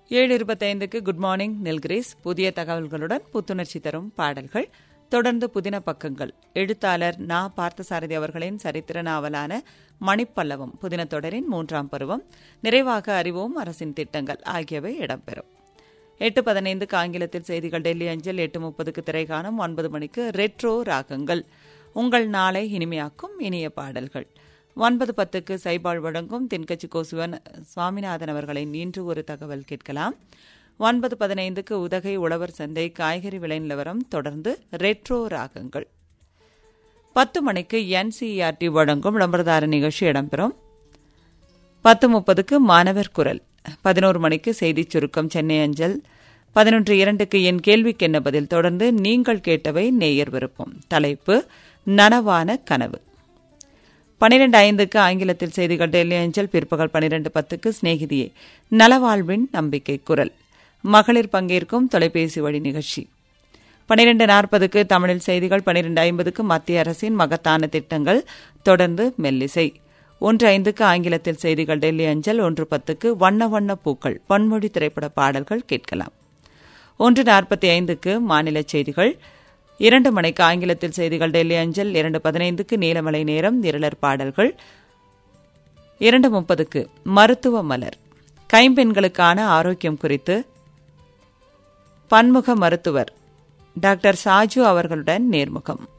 ஏழு இருபத்தைந்துக்கு good morning Nilgiris புதிய தகவல்களுடன் புத்துணர்ச்சி தரும் பாடல்கள் தொடர்ந்து புதின பக்கங்கள் எழுத்தாளர் நா பார்த்தசாரதி அவர்களின் சரித்திர நாவலான மணிப்பல்லவம் புதின தொடரின் மூன்றாம் பருவம் நிறைவாக அறிவோம் அரசின் திட்டங்கள் ஆகியவை இடம்பெறும் எட்டு பதினைந்துக்கு ஆங்கிலத்தில் செய்திகள் டெல்லி அஞ்சல் எட்டு முப்பதுக்கு திரைகாணும் ஒன்பது மணிக்கு ரெட்ரோ ராகங்கள் உங்கள் நாளை இனிமையாக்கும் இனிய பாடல்கள் ஒன்பது பத்துக்கு சைபால் வழங்கும் தென்கட்சி கோசுவன் சுவாமிநாதன் அவர்களின் இன்று ஒரு தகவல் கேட்கலாம் ஒன்பது பதினைந்துக்கு உதகை உழவர் சந்தை காய்கறி விலை நிலவரம் தொடர்ந்து ரெட்ரோ ராகங்கள் பத்து மணிக்கு என்சிஇஆர்டி வழங்கும் விளம்பரதார நிகழ்ச்சி இடம்பெறும் பத்து முப்பதுக்கு மாணவர் குரல் பதினோரு மணிக்கு செய்திச் சுருக்கம் சென்னை அஞ்சல் பதினொன்று இரண்டுக்கு என் கேள்விக்கு என்ன பதில் தொடர்ந்து நீங்கள் கேட்டவை நேயர் விருப்பம் தலைப்பு நனவான கனவு பனிரெண்டு ஐந்துக்கு ஆங்கிலத்தில் செய்திகள் டெல்லி அஞ்சல் பிற்பகல் பனிரெண்டு பத்துக்கு சிநேகிதியே நலவாழ்வின் நம்பிக்கை குரல் மகளிர் பங்கேற்கும் தொலைபேசி வழி நிகழ்ச்சி பனிரெண்டு நாற்பதுக்கு தமிழில் செய்திகள் பனிரெண்டு ஐம்பதுக்கு மத்திய அரசின் மகத்தான திட்டங்கள் தொடர்ந்து மெல்லிசை ஒன்று ஐந்துக்கு ஆங்கிலத்தில் செய்திகள் டெல்லி அஞ்சல் ஒன்று பத்துக்கு வண்ண வண்ண பூக்கள் பன்மொழி திரைப்பட பாடல்கள் கேட்கலாம் ஒன்று நாற்பத்தி ஐந்துக்கு மாநில செய்திகள் இரண்டு மணிக்கு ஆங்கிலத்தில் செய்திகள் டெல்லி அஞ்சல் இரண்டு பதினைந்துக்கு நீலமலை நேரம் இருளர் பாடல்கள் இரண்டு முப்பதுக்கு மருத்துவ மலர் கைம்பெண்களுக்கான ஆரோக்கியம் குறித்து பன்முக மருத்துவர் டாக்டர் சாஜு அவர்களுடன் நேர்முகம்